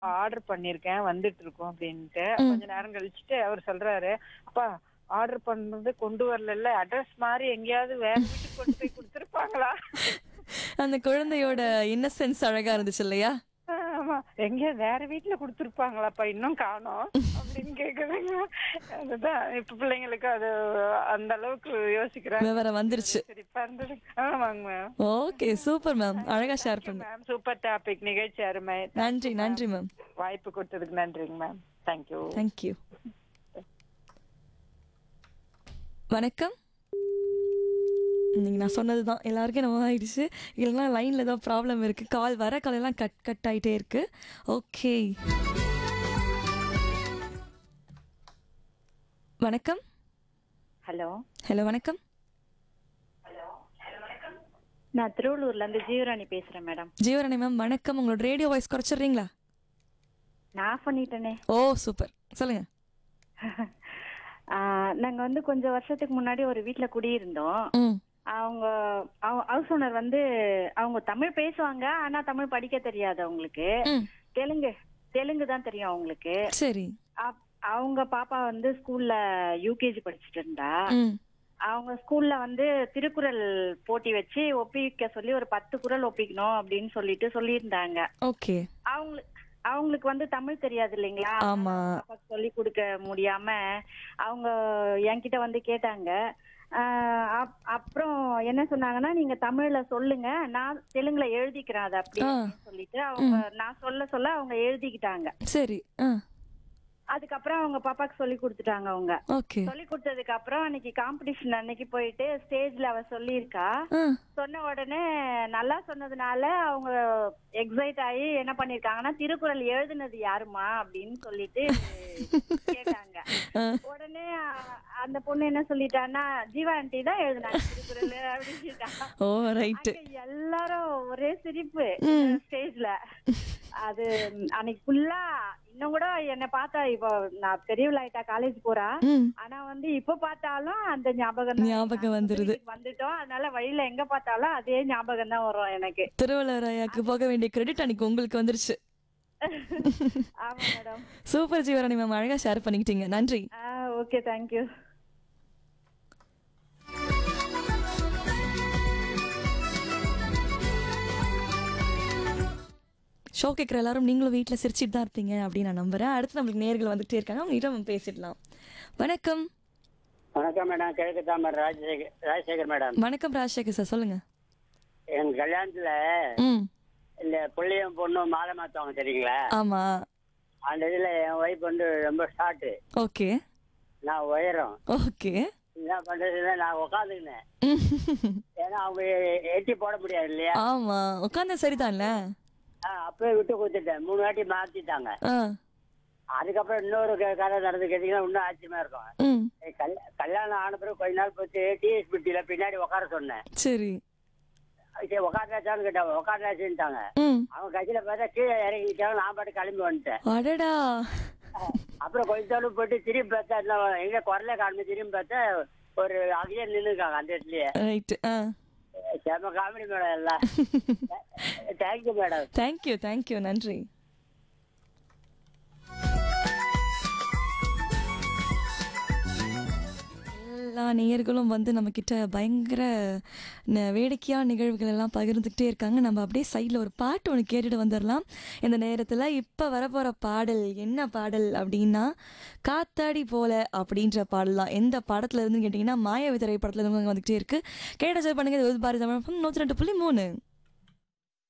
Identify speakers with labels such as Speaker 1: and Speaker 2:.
Speaker 1: Order பண்ணிருக்கேன் வந்துட்டு இருக்கோம் அப்படின்ட்டு
Speaker 2: ம்.
Speaker 1: கொஞ்ச நேரம் கழிச்சுட்டு அவர் சொல்றாரு அப்பா ஆர்டர் பண்ணது கொண்டு வரல அட்ரஸ் மாதிரி எங்கேயாவது வேற வீட்டுக்கு கொண்டு போய் கொடுத்துருப்பாங்களா
Speaker 2: அந்த குழந்தையோட இன்னசென்ஸ் அழகா இருந்துச்சு இல்லையா
Speaker 1: ஆமா எங்க வேற வீட்டுல கொடுத்துருப்பாங்களாப்பா இன்னும் காணோம் அப்படின்னு கேக்குதுங்க அதுதான் இப்ப பிள்ளைங்களுக்கு அது அந்த அளவுக்கு யோசிக்கிறாங்க
Speaker 2: விவரம் வந்துருச்சு
Speaker 1: சிரிப்பா இருந்தது ஆமாங்க மேம்
Speaker 2: ஓகே சூப்பர் மேம் அழகா ஷேர் பண்ணு
Speaker 1: மேம் சூப்பர் டாபிக் நிகழ்ச்சி அருமை
Speaker 2: நன்றி நன்றி மேம்
Speaker 1: வாய்ப்பு கொடுத்ததுக்கு நன்றிங்க மேம் தேங்க்யூ
Speaker 2: தேங்க்யூ வணக்கம் இன்னைக்கு நான் சொன்னது தான் எல்லாருக்கும் நம்ம ஆயிடுச்சு இல்லைன்னா லைனில் ஏதோ ப்ராப்ளம் இருக்குது கால் வர கால் எல்லாம் கட் கட் ஆகிட்டே இருக்கு ஓகே வணக்கம்
Speaker 3: ஹலோ
Speaker 2: ஹலோ வணக்கம்
Speaker 3: நான் திருவள்ளூர்ல இருந்து ஜீவராணி பேசுறேன் மேடம்
Speaker 2: ஜீவரணி மேம் வணக்கம் உங்களோட ரேடியோ வாய்ஸ் குறைச்சிடுறீங்களா
Speaker 3: நான் ஆஃப் பண்ணிட்டேனே
Speaker 2: ஓ சூப்பர் சொல்லுங்க
Speaker 3: ஆஹ் நாங்க வந்து கொஞ்சம் வருஷத்துக்கு முன்னாடி ஒரு வீட்ல குடியிருந்தோம்
Speaker 2: ம்
Speaker 3: அவங்க ஹவுஸ் ஓனர் வந்து அவங்க தமிழ் பேசுவாங்க ஆனா தமிழ் படிக்க தெரியாது அவங்களுக்கு
Speaker 2: ம்
Speaker 3: தெலுங்கு தெலுங்கு தான் தெரியும் அவங்களுக்கு
Speaker 2: சரி
Speaker 3: அப்- அவங்க பாப்பா வந்து ஸ்கூல்ல யூகேஜி படிச்சுட்டு இருந்தா
Speaker 2: ம்
Speaker 3: அவங்க ஸ்கூல்ல வந்து திருக்குறள் போட்டி வச்சு ஒப்பிக்க சொல்லி ஒரு பத்து குறள் ஒப்பிக்கணும் அப்படின்னு சொல்லிட்டு சொல்லியிருந்தாங்க
Speaker 2: ஓகே
Speaker 3: அவங்களுக்கு அவங்களுக்கு வந்து தமிழ் தெரியாது இல்லைங்களா
Speaker 2: ஆமா
Speaker 3: பாப்பாக்கு சொல்லி கொடுக்க முடியாம அவங்க என்கிட்ட வந்து கேட்டாங்க ஆஹ் அப்- அப்புறம் என்ன சொன்னாங்கன்னா நீங்க தமிழ்ல சொல்லுங்க நான் தெலுங்குல எழுதிக்கிறேன் அதை அப்படி
Speaker 2: ஆ.
Speaker 3: அப்படின்னு சொல்லிட்டு அவங்க நான் சொல்ல சொல்ல அவங்க எழுதிக்கிட்டாங்க
Speaker 2: சரி ஆ
Speaker 3: அதுக்கப்புறம் அவங்க பாப்பாக்கு சொல்லி கொடுத்துட்டாங்க அவங்க
Speaker 2: ஓகே
Speaker 3: சொல்லி கொடுத்ததுக்கு அப்புறம் அன்னைக்கு காம்படிஷன் அன்னைக்கு போயிட்டு ஸ்டேஜ்ல அவ சொல்லியிருக்கா
Speaker 2: ஆ
Speaker 3: சொன்ன உடனே நல்லா சொன்னதுனால அவங்க எக்ஸைட் ஆகி என்ன பண்ணிருக்காங்கன்னா திருக்குறள் எழுதுனது யாருமா அப்படின்னு சொல்லிட்டு கேட்டாங்க
Speaker 2: ஆ.
Speaker 3: உடனே அ- அந்த பொண்ணு என்ன சொல்லிட்டான்னா ஜீவா ஆண்டி தான் எழுதுனாங்க திருக்குறள் அப்படின்னு சொல்லிட்டாங்க
Speaker 2: ஓ ரைட்டு
Speaker 3: அங்க எல்லாரும் ஒரே சிரிப்பு ஸ்டேஜ்ல அது ம், அன்னைக்கு ஃபுல்லா இன்னும் கூட என்ன பார்த்தா இப்போ நான் பெரியவளாயிட்டா காலேஜ் போறா
Speaker 2: ம்
Speaker 3: ஆனா வந்து இப்ப பார்த்தாலும் அந்த ஞாபகம் தான்.
Speaker 2: ஞாபகம்
Speaker 3: நான்
Speaker 2: வந்துருது.
Speaker 3: வீட்டுக்கு வந்துட்டோம் அதனால வழியில எங்க பார்த்தாலும் அதே ஞாபகம் தான் வரும் எனக்கு
Speaker 2: திருவள்ளுவர் ஐயாக்கு போக வேண்டிய கிரெடிட் அன்னைக்கு உங்களுக்கு வந்துருச்சு
Speaker 3: ஆமா மேடம்
Speaker 2: சூப்பர் ஜீவராணி மேம் அழகா ஷேர் பண்ணிக்கிட்டீங்க நன்றி
Speaker 3: ஓகே தேங்க்யூ
Speaker 2: ஷோ கேட்குற எல்லாரும் நீங்களும் வீட்டில் சிரிச்சிட்டு தான் இருப்பீங்க அப்படின்னு நான் நம்புறேன் அடுத்து நம்மளுக்கு நேர்கள் வந்துட்டே இருக்காங்க அவங்க கிட்ட நம்ம பேசிடலாம் வணக்கம்
Speaker 4: வணக்கம் மேடம் கிழக்கு தாமர் ராஜசேகர் ராஜசேகர் மேடம்
Speaker 2: வணக்கம் ராஜசேகர் சார் சொல்லுங்க
Speaker 4: எங்க கல்யாணத்துல
Speaker 2: ம்
Speaker 4: இந்த புள்ளையும் பொண்ணும் மாலை மாத்துவாங்க தெரியுங்களா
Speaker 2: ஆமா
Speaker 4: அந்த இதுல என் ஒய்ஃப் வந்து ரொம்ப ஷார்ட்டு
Speaker 2: ஓகே
Speaker 4: நான் உயரம்
Speaker 2: ஓகே
Speaker 4: என்ன பண்றதுன்னா நான் உட்காந்துக்கினேன் ஏன்னா அவங்க எட்டி போட முடியாது இல்லையா
Speaker 2: ஆமா உட்காந்த சரிதான்ல
Speaker 4: ஆ, அப்பவே விட்டு கொடுத்துட்டேன் மூணு வாட்டி மாத்திட்டாங்க
Speaker 2: ஆ
Speaker 4: அதுக்கப்புறம் இன்னொரு க- கதை நடந்து கேட்டீங்கன்னா இன்னும் ஆச்சரியமா இருக்கும்
Speaker 2: ம்
Speaker 4: ஏய், கல்யா- கல்யாணம் ஆன பிறகு கொஞ்ச நாள் போச்சு டிஎஸ்பிடியில பின்னாடி உட்கார சொன்னேன்
Speaker 2: சரி
Speaker 4: சரி உட்காந்தாச்சான்னு கேட்டாங்க உட்காந்தாச்சுன்ட்டாங்க
Speaker 2: ம்
Speaker 4: அவங்க கட்சியில பார்த்தா கீழே இறங்கிட்டாங்க நான் பாட்டு கிளம்பி வந்துட்டேன்
Speaker 2: அடடா
Speaker 4: அப்புறம் கொஞ்ச தூரம் போயிட்டு திரும்பி பார்த்தா என்ன எங்க குரலே காரணம் திரும்பி பார்த்தா ஒரு அங்கேயே நின்னுருக்காங்க அந்த இடத்துலயே
Speaker 2: ரைட்டு ஆ
Speaker 4: செம காமெடி மேடம் எல்லாம் தேங்க்யூ மேடம்
Speaker 2: தேங்க்யூ தேங்க்யூ நன்றி எல்லா நேயர்களும் வந்து நம்ம கிட்ட பயங்கர ந- வேடிக்கையான நிகழ்வுகள் எல்லாம் பகிர்ந்துக்கிட்டே இருக்காங்க நம்ம அப்படியே சைடில் ஒரு பாட்டு ஒன்று கேட்டுட்டு வந்துடலாம் இந்த நேரத்தில் இப்போ வரப்போகிற பாடல் என்ன பாடல் அப்படின்னா காத்தாடி போல அப்படின்ற பாடல் தான் எந்த படத்துல இருந்துன்னு கேட்டிங்கன்னா மாயாவி திரைப்படத்துல இருந்து வந்துகிட்டே இருக்கு கேட்ட ஜெய் பண்ணுங்க இது பாரதி தமிழ் நூற்றி ரெண்டு புள்ளி மூணு